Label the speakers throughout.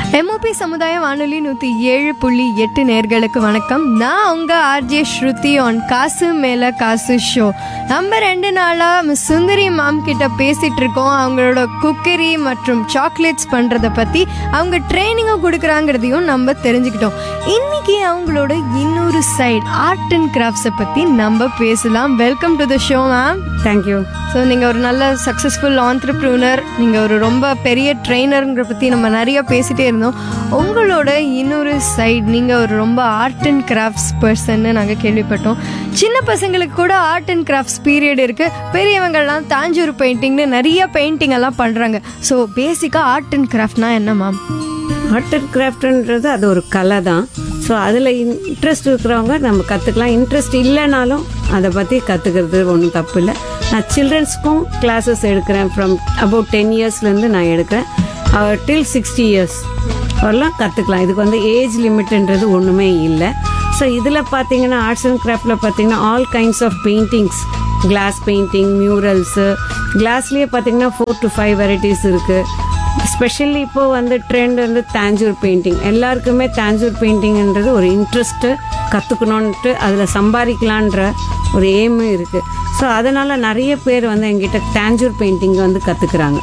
Speaker 1: MOP சமுதாய வானொலி நூற்றி ஏழு புள்ளி எட்டு நேர்களுக்கு வணக்கம் நான் உங்கள் ஆர்ஜே ஸ்ருதி ஆன் காசு மேலே காசு ஷோ நம்ம ரெண்டு நாளாக மிஸ் சுந்தரி மேம் கிட்ட பேசிகிட்டு இருக்கோம் அவங்களோட குக்கரி மற்றும் சாக்லேட்ஸ் பண்ணுறதை பற்றி அவங்க ட்ரைனிங்கும் கொடுக்குறாங்கிறதையும் நம்ம தெரிஞ்சுக்கிட்டோம் இன்னைக்கு அவங்களோட இன்னொரு சைடு ஆர்ட் அண்ட் கிராஃப்ட்ஸை பற்றி நம்ம பேசலாம் welcome to the show ma'am
Speaker 2: thank you
Speaker 1: so நீங்கள் ஒரு நல்ல சக்ஸஸ்ஃபுல் ஆண்டர்ப்ரூனர் நீங்கள் ஒரு ரொம்ப பெரிய ட்ரெயினருங்கிற பற்றி நம்ம நிறைய பேசிட்டே இருந்தோம் உங்களோட இன்னொரு சைடு நீங்கள் ஒரு ரொம்ப ஆர்ட் அண்ட் கிராஃப்ட்ஸ் பர்சன்னு நாங்கள் கேள்விப்பட்டோம் சின்ன பசங்களுக்கு கூட ஆர்ட் அண்ட் கிராஃப்ட்ஸ் பீரியட் இருக்குது பெரியவங்கள்லாம் தாஞ்சூர் பெயிண்டிங்னு நிறைய பெயிண்டிங் எல்லாம் பண்ணுறாங்க ஸோ பேசிக்காக ஆர்ட் அண்ட் கிராஃப்ட்னா என்ன மேம்
Speaker 2: ஆர்ட் அண்ட் கிராஃப்ட்ன்றது அது ஒரு கலை தான் ஸோ அதில் இன்ட்ரெஸ்ட் இருக்கிறவங்க நம்ம கற்றுக்கலாம் இன்ட்ரெஸ்ட் இல்லைனாலும் அதை பற்றி கற்றுக்கிறது ஒன்றும் தப்பு இல்லை நான் சில்ட்ரன்ஸ்க்கும் கிளாஸஸ் எடுக்கிறேன் ஃப்ரம் அபவுட் டென் இயர்ஸ்லேருந்து நான் எடுக்கிறேன் டில் சிக்ஸ்டி இயர்ஸ் வரலாம் கற்றுக்கலாம் இதுக்கு வந்து ஏஜ் லிமிட்ன்றது ஒன்றுமே இல்லை ஸோ இதில் பார்த்தீங்கன்னா ஆர்ட்ஸ் அண்ட் கிராஃப்டில் பார்த்தீங்கன்னா all kinds of paintings glass painting murals கிளாஸ்லேயே பார்த்தீங்கன்னா ஃபோர் டு ஃபைவ் வெரைட்டிஸ் இருக்குது ஸ்பெஷலி இப்போ வந்து ட்ரெண்ட் வந்து தாஞ்சூர் பெயிண்டிங் எல்லாருக்குமே தாஞ்சூர் பெயிண்டிங்ன்றது ஒரு இன்ட்ரெஸ்ட்டு கற்றுக்கணுன்ட்டு அதில் சம்பாதிக்கலான்ற ஒரு எய்மும் இருக்குது ஸோ அதனால் நிறைய பேர் வந்து எங்கிட்ட தாஞ்சூர் பெயிண்டிங் வந்து கற்றுக்குறாங்க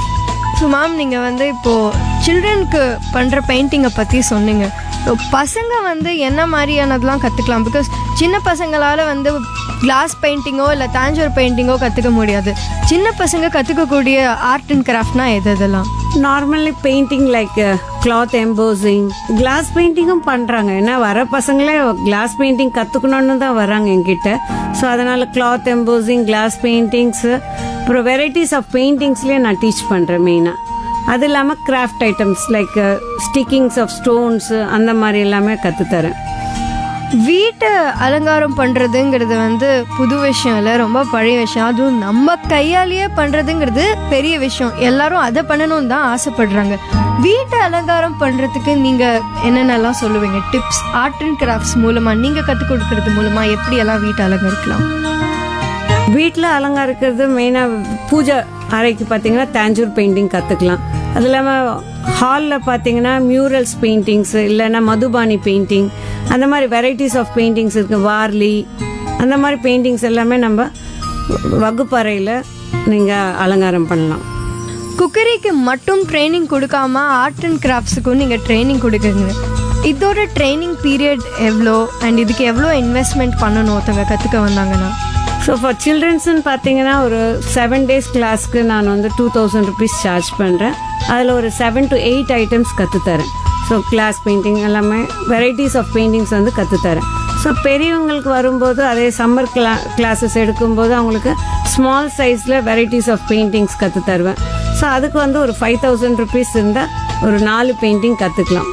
Speaker 1: ஸோ மேம் நீங்கள் வந்து இப்போது சில்ட்ரனுக்கு பண்ணுற பெயிண்டிங்கை பற்றி சொன்னீங்க ஸோ பசங்க வந்து என்ன மாதிரியானதெல்லாம் கற்றுக்கலாம் பிகாஸ் சின்ன பசங்களால் வந்து கிளாஸ் பெயிண்டிங்கோ இல்லை தாஞ்சூர் பெயிண்டிங்கோ கற்றுக்க முடியாது சின்ன பசங்க கற்றுக்கக்கூடிய ஆர்ட் அண்ட் கிராஃப்ட்னா எது இதெல்லாம்
Speaker 2: normally painting like cloth embossing glass பெயிண்டிங்கும் பண்ணுறாங்க ஏன்னா வர பசங்களே கிளாஸ் பெயிண்டிங் கற்றுக்கணுன்னு தான் வராங்க என்கிட்ட ஸோ அதனால் கிளாத் எம்போசிங் கிளாஸ் பெயிண்டிங்ஸு அப்புறம் வெரைட்டிஸ் ஆஃப் பெயிண்டிங்ஸ்லேயே நான் டீச் பண்ணுறேன் மெயினாக அது இல்லாமல் craft items like stickings of stones அந்த மாதிரி எல்லாமே கற்றுத்தரேன்
Speaker 1: வீட்டை அலங்காரம் பண்ணுறதுங்கிறது வந்து புது விஷயம் இல்லை ரொம்ப பழைய விஷயம் அதுவும் நம்ம கையாலேயே பண்ணுறதுங்கிறது பெரிய விஷயம் எல்லாரும் அதை பண்ணணும்னு தான் ஆசைப்படுறாங்க வீட்டை அலங்காரம் பண்ணுறதுக்கு நீங்கள் என்னென்னலாம் சொல்லுவீங்க டிப்ஸ் ஆர்ட் அண்ட் கிராஃப்ட்ஸ் மூலமாக நீங்கள் கற்றுக் கொடுக்கறது மூலமாக எப்படியெல்லாம் வீட்டை அலங்கரிக்கலாம்
Speaker 2: வீட்டில் அலங்கரிக்கிறது மெயினாக பூஜை அறைக்கு பார்த்தீங்கன்னா தாஞ்சூர் பெயிண்டிங் கற்றுக்கலாம் அது இல்லாமல் ஹாலில் பார்த்தீங்கன்னா மியூரல்ஸ் பெயிண்டிங்ஸ் இல்லைன்னா மதுபானி பெயிண்டிங் அந்த மாதிரி வெரைட்டிஸ் ஆஃப் பெயிண்டிங்ஸ் இருக்குது வார்லி அந்த மாதிரி பெயிண்டிங்ஸ் எல்லாமே நம்ம வகுப்பறையில் நீங்கள் அலங்காரம் பண்ணலாம்
Speaker 1: குக்கரிக்கு மட்டும் ட்ரைனிங் கொடுக்காம ஆர்ட் அண்ட் கிராஃப்ட்ஸுக்கும் நீங்கள் ட்ரைனிங் கொடுக்குறீங்க இதோட ட்ரைனிங் பீரியட் எவ்வளோ அண்ட் இதுக்கு எவ்வளோ இன்வெஸ்ட்மெண்ட் பண்ணணும் ஒருத்தவங்க கற்றுக்க வந்தாங்கன்னா
Speaker 2: ஸோ ஃபார் சில்ட்ரன்ஸ்னு பார்த்தீங்கன்னா ஒரு செவன் டேஸ் கிளாஸ்க்கு நான் வந்து டூ தௌசண்ட் ருபீஸ் சார்ஜ் பண்ணுறேன் அதில் ஒரு செவன் டு எயிட் ஐட்டம்ஸ் கற்றுத்தரேன் ஸோ கிளாஸ் பெயிண்டிங் எல்லாமே வெரைட்டிஸ் ஆஃப் பெயிண்டிங்ஸ் வந்து கற்றுத்தரேன் ஸோ பெரியவங்களுக்கு வரும்போது அதே சம்மர் கிளா கிளாஸஸ் எடுக்கும்போது அவங்களுக்கு ஸ்மால் சைஸில் வெரைட்டிஸ் ஆஃப் பெயிண்டிங்ஸ் கற்று தருவேன் ஸோ அதுக்கு வந்து ஒரு ஃபைவ் தௌசண்ட் ருபீஸ் இருந்தால் ஒரு நாலு பெயிண்டிங் கற்றுக்கலாம்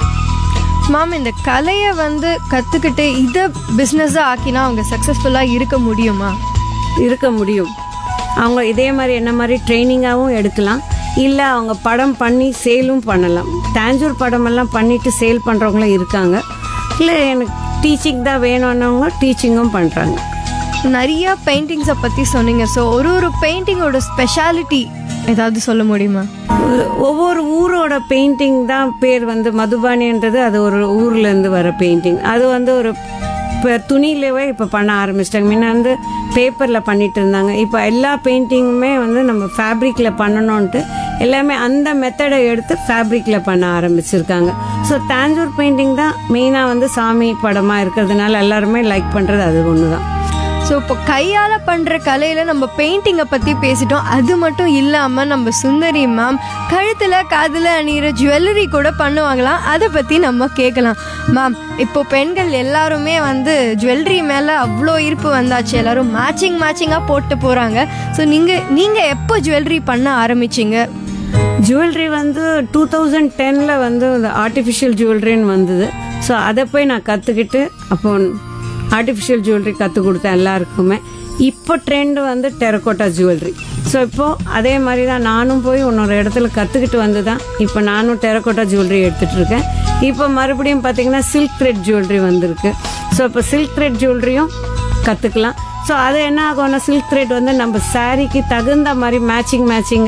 Speaker 1: மேம் இந்த கலையை வந்து கற்றுக்கிட்டு இதை பிஸ்னஸாக ஆக்கினா அவங்க சக்ஸஸ்ஃபுல்லாக இருக்க முடியுமா
Speaker 2: இருக்க முடியும் அவங்க இதே மாதிரி என்ன மாதிரி ட்ரைனிங்காகவும் எடுக்கலாம் இல்லை அவங்க படம் பண்ணி சேலும் பண்ணலாம் தாஞ்சூர் படமெல்லாம் பண்ணிட்டு சேல் பண்ணுறவங்களும் இருக்காங்க இல்லை எனக்கு டீச்சிங் தான் வேணும்னவங்க டீச்சிங்கும் பண்ணுறாங்க
Speaker 1: நிறைய பெயிண்டிங்ஸை பற்றி சொன்னீங்க ஸோ ஒரு ஒரு பெயிண்டிங்கோட ஸ்பெஷாலிட்டி ஏதாவது சொல்ல முடியுமா
Speaker 2: ஒவ்வொரு ஊரோட பெயிண்டிங் தான் பேர் வந்து மதுபானின்றது அது ஒரு ஊர்லேருந்து வர பெயிண்டிங் அது வந்து ஒரு இப்போ துணியிலவே இப்போ பண்ண ஆரம்பிச்சிட்டாங்க முன்ன வந்து பேப்பரில் பண்ணிட்டு இருந்தாங்க இப்போ எல்லா பெயிண்டிங்குமே வந்து நம்ம ஃபேப்ரிக்கில் பண்ணணுன்ட்டு எல்லாமே அந்த மெத்தடை எடுத்து ஃபேப்ரிக்கில் பண்ண ஆரம்பிச்சிருக்காங்க ஸோ தாஞ்சூர் பெயிண்டிங் தான் மெயினாக வந்து சாமி படமாக இருக்கிறதுனால எல்லாருமே லைக் பண்ணுறது அது ஒன்று தான்
Speaker 1: ஸோ இப்போ கையால் பண்ணுற கலையில் நம்ம பெயிண்டிங்கை பற்றி பேசிட்டோம் அது மட்டும் இல்லாமல் நம்ம சுந்தரி மேம் கழுத்தில் காதில் அணிகிற ஜுவல்லரி கூட பண்ணுவாங்களாம் அதை பற்றி நம்ம கேட்கலாம் மேம் இப்போ பெண்கள் எல்லாருமே வந்து ஜுவல்லரி மேலே அவ்வளோ ஈர்ப்பு வந்தாச்சு எல்லாரும் மேட்சிங் மேட்சிங்காக போட்டு போகிறாங்க ஸோ நீங்கள் நீங்கள் எப்போ ஜுவல்லரி பண்ண ஆரம்பிச்சிங்க
Speaker 2: ஜுவல்லரி வந்து டூ தௌசண்ட் டெனில் வந்து இந்த ஆர்டிஃபிஷியல் ஜுவல்லரின்னு வந்தது ஸோ அதை போய் நான் கற்றுக்கிட்டு அப்போ ஆர்டிஃபிஷியல் ஜுவல்லரி கற்றுக் கொடுத்தேன் எல்லாருக்குமே இப்போ ட்ரெண்ட் வந்து டெரக்கோட்டா ஜுவல்லரி ஸோ இப்போது அதே மாதிரி தான் நானும் போய் இன்னொரு இடத்துல கற்றுக்கிட்டு வந்து தான் இப்போ நானும் டெரக்கோட்டா ஜுவல்லரி எடுத்துகிட்டு இருக்கேன் இப்போ மறுபடியும் பார்த்தீங்கன்னா சில்க் த்ரெட் ஜுவல்லரி வந்திருக்கு ஸோ இப்போ சில்க் த்ரெட் ஜுவல்லரியும் கற்றுக்கலாம் ஸோ அது என்ன ஆகும்னா சில்க் த்ரெட் வந்து நம்ம சாரீக்கு தகுந்த மாதிரி மேட்சிங் மேட்சிங்காக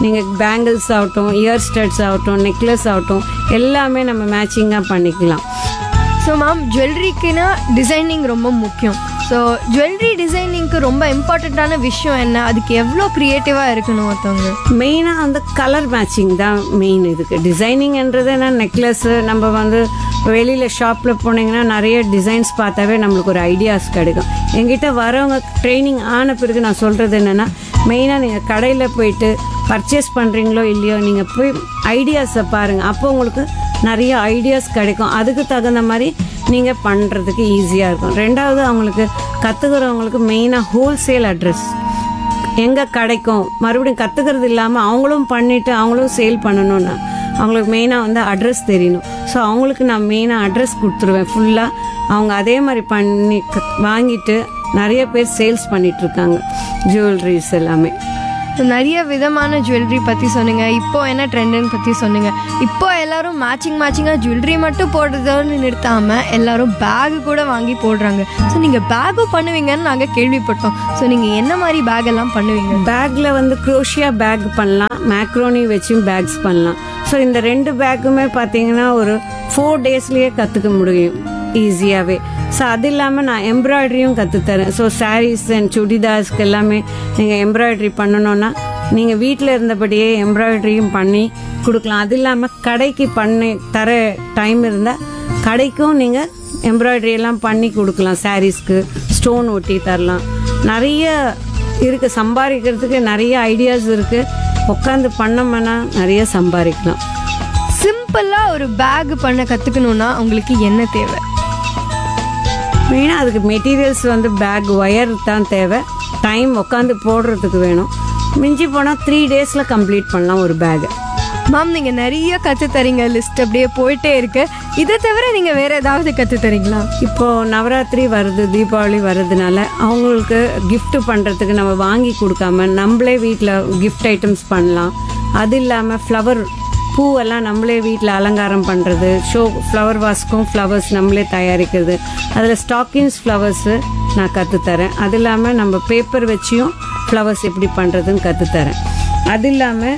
Speaker 2: நீங்கள் பேங்கிள்ஸ் ஆகட்டும் இயர் ஸ்டட்ஸ் ஆகட்டும் நெக்லஸ் ஆகட்டும் எல்லாமே நம்ம மேட்சிங்காக பண்ணிக்கலாம்
Speaker 1: ஸோ மேம் ஜுவல்லரிக்குன்னா டிசைனிங் ரொம்ப முக்கியம் ஸோ ஜுவல்லரி டிசைனிங்க்கு ரொம்ப இம்பார்ட்டண்ட்டான விஷயம் என்ன அதுக்கு எவ்வளோ க்ரியேட்டிவாக இருக்கணும் ஒருத்தவங்க
Speaker 2: மெயினாக வந்து கலர் மேட்சிங் தான் மெயின் இதுக்கு டிசைனிங்ன்றது என்ன நெக்லஸ்ஸு நம்ம வந்து வெளியில் ஷாப்பில் போனீங்கன்னா நிறைய டிசைன்ஸ் பார்த்தாவே நம்மளுக்கு ஒரு ஐடியாஸ் கிடைக்கும் என்கிட்ட வரவங்க ட்ரைனிங் ஆன பிறகு நான் சொல்கிறது என்னென்னா மெயினாக நீங்கள் கடையில் போயிட்டு பர்ச்சேஸ் பண்ணுறீங்களோ இல்லையோ நீங்கள் போய் ஐடியாஸை பாருங்கள் அப்போ உங்களுக்கு நிறைய ஐடியாஸ் கிடைக்கும் அதுக்கு தகுந்த மாதிரி நீங்கள் பண்ணுறதுக்கு ஈஸியாக இருக்கும் ரெண்டாவது அவங்களுக்கு கற்றுக்கிறவங்களுக்கு மெயினாக ஹோல்சேல் அட்ரஸ் எங்கே கிடைக்கும் மறுபடியும் கற்றுக்கிறது இல்லாமல் அவங்களும் பண்ணிவிட்டு அவங்களும் சேல் பண்ணணும்னா அவங்களுக்கு மெயினாக வந்து அட்ரஸ் தெரியணும் ஸோ அவங்களுக்கு நான் மெயினாக அட்ரஸ் கொடுத்துருவேன் ஃபுல்லாக அவங்க அதே மாதிரி பண்ணி க- வாங்கிட்டு நிறைய பேர் சேல்ஸ் பண்ணிகிட்ருக்காங்க ஜுவல்லரிஸ் எல்லாமே
Speaker 1: So, நிறைய விதமான ஜுவல்லரி பற்றி சொன்னீங்க இப்போ என்ன ட்ரெண்டுன்னு பற்றி சொன்னீங்க இப்போ எல்லாரும் மேட்சிங் மேட்சிங்காக ஜுவல்லரி மட்டும் போடுறதோன்னு நிறுத்தாமல் எல்லாரும் பேகு கூட வாங்கி போடுறாங்க ஸோ நீங்கள் பேக்கும் பண்ணுவீங்கன்னு நாங்கள் கேள்விப்பட்டோம் ஸோ நீங்கள் என்ன மாதிரி பேக் எல்லாம் பண்ணுவீங்க
Speaker 2: பேக்கில் வந்து க்ரோஷியா பேக் பண்ணலாம் மேக்ரோனி வச்சும் பேக்ஸ் பண்ணலாம் ஸோ இந்த ரெண்டு பேக்குமே பார்த்தீங்கன்னா ஒரு ஃபோர் டேஸ்லேயே கற்றுக்க முடியும் ஈஸியாகவே ஸோ அது இல்லாமல் நான் எம்ப்ராய்டரியும் கற்றுத்தரேன் ஸோ சாரீஸ் அண்ட் சுடிதார்ஸ்க்கு எல்லாமே நீங்கள் எம்ப்ராய்டரி பண்ணணும்னா நீங்கள் வீட்டில் இருந்தபடியே எம்ப்ராய்டரியும் பண்ணி கொடுக்கலாம் அது இல்லாமல் கடைக்கு பண்ணி தர டைம் இருந்தால் கடைக்கும் நீங்கள் எம்ப்ராய்டரி எல்லாம் பண்ணி கொடுக்கலாம் சாரீஸ்க்கு ஸ்டோன் ஒட்டி தரலாம் நிறைய இருக்கு சம்பாதிக்கிறதுக்கு நிறைய ஐடியாஸ் இருக்கு உட்காந்து பண்ணோம்னா நிறைய சம்பாதிக்கலாம்
Speaker 1: சிம்பிளாக ஒரு பேக் பண்ண கற்றுக்கணுன்னா உங்களுக்கு என்ன தேவை
Speaker 2: மெயினாக அதுக்கு மெட்டீரியல்ஸ் வந்து பேக் ஒயர் தான் தேவை டைம் உட்காந்து போடுறதுக்கு வேணும் மிஞ்சி போனால் த்ரீ டேஸில் கம்ப்ளீட் பண்ணலாம் ஒரு பேக்கை
Speaker 1: மேம் நீங்கள் நிறைய கற்றுத் தரீங்க லிஸ்ட் அப்படியே போயிட்டே இருக்கு இதை தவிர நீங்கள் வேற ஏதாவது கற்றுத் தரீங்களா
Speaker 2: இப்போ நவராத்திரி வருது தீபாவளி வர்றதுனால அவங்களுக்கு gift பண்ணுறதுக்கு நம்ம வாங்கி கொடுக்காம நம்மளே வீட்டில் gift ஐட்டம்ஸ் பண்ணலாம் அது இல்லாமல் ஃப்ளவர் பூவெல்லாம் நம்மளே வீட்டில் அலங்காரம் பண்ணுறது ஷோ ஃப்ளவர் வாஸ்க்கும் ஃப்ளவர்ஸ் நம்மளே தயாரிக்கிறது அதில் ஸ்டாக்கிங்ஸ் ஃப்ளவர்ஸு நான் கற்றுத்தரேன் அது இல்லாமல் நம்ம பேப்பர் வச்சியும் ஃப்ளவர்ஸ் எப்படி பண்ணுறதுன்னு கற்றுத்தரேன் அது இல்லாமல்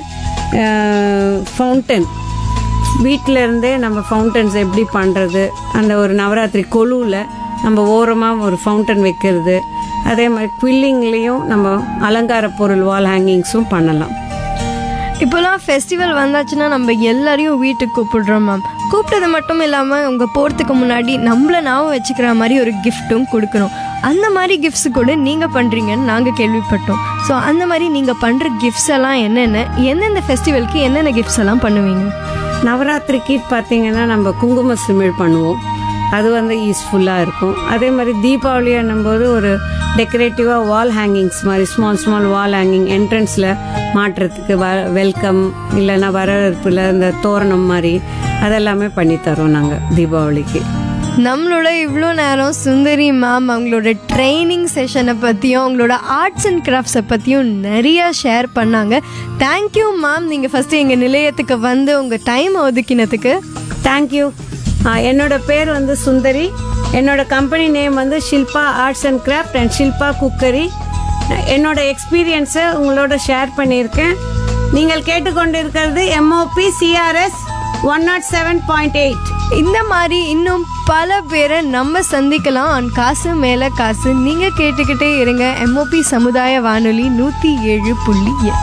Speaker 2: ஃபவுண்டன் வீட்டில் இருந்தே நம்ம ஃபவுண்டன்ஸ் எப்படி பண்ணுறது அந்த ஒரு நவராத்திரி கொலுவில் நம்ம ஓரமாக ஒரு ஃபவுண்டன் வைக்கிறது அதே மாதிரி குவில்லிங்லேயும் நம்ம அலங்கார பொருள் வால் ஹேங்கிங்ஸும் பண்ணலாம்
Speaker 1: இப்போலாம் ஃபெஸ்டிவல் வந்தாச்சுன்னா நம்ம எல்லாரையும் வீட்டுக்கு கூப்பிடுறோம் மேம் கூப்பிட்டது மட்டும் இல்லாமல் உங்கள் போகிறதுக்கு முன்னாடி நம்மள நாம வச்சுக்கிற மாதிரி ஒரு கிஃப்ட்டும் கொடுக்கணும் அந்த மாதிரி கிஃப்ட்ஸ் கூட நீங்கள் பண்ணுறீங்கன்னு நாங்கள் கேள்விப்பட்டோம் ஸோ அந்த மாதிரி நீங்கள் பண்ணுற கிஃப்ட்ஸ் எல்லாம் என்னென்ன எந்தெந்த ஃபெஸ்டிவலுக்கு என்னென்ன கிஃப்ட்ஸ் எல்லாம் பண்ணுவீங்க
Speaker 2: நவராத்திரிக்கு பார்த்தீங்கன்னா நம்ம குங்கும சிமிழ் பண்ணுவோம் அது வந்து யூஸ்ஃபுல்லாக இருக்கும் அதே மாதிரி தீபாவளி போது ஒரு டெக்கரேட்டிவாக வால் ஹேங்கிங்ஸ் மாதிரி ஸ்மால் ஸ்மால் வால் ஹேங்கிங் என்ட்ரன்ஸில் மாட்டுறதுக்கு வ வெல்கம் இல்லைன்னா வரவேற்பில் இந்த தோரணம் மாதிரி அதெல்லாமே பண்ணி தரோம் நாங்கள் தீபாவளிக்கு
Speaker 1: நம்மளோட இவ்வளோ நேரம் சுந்தரி மேம் அவங்களோட ட்ரைனிங் செஷனை பற்றியும் அவங்களோட ஆர்ட்ஸ் அண்ட் கிராஃப்ட்ஸை பற்றியும் நிறைய ஷேர் பண்ணாங்க தேங்க்யூ மேம் நீங்கள் ஃபஸ்ட்டு எங்கள் நிலையத்துக்கு வந்து உங்கள் டைம் ஒதுக்கினதுக்கு
Speaker 2: தேங்க்யூ என்னோட பேர் வந்து சுந்தரி என்னோட கம்பெனி நேம் வந்து Shilpa arts and craft and Shilpa cookery என்னோட எக்ஸ்பீரியன்ஸை உங்களோட ஷேர் பண்ணியிருக்கேன் நீங்கள் கேட்டுக்கொண்டிருக்கிறது MOP CRS one nought seven point eight
Speaker 1: இந்த மாதிரி இன்னும் பல பேரை நம்ம சந்திக்கலாம் ஆன் காசு மேலே காசு நீங்கள் கேட்டுக்கிட்டே இருங்க எம்ஓபி சமுதாய வானொலி நூற்றி ஏழு புள்ளி எட்டு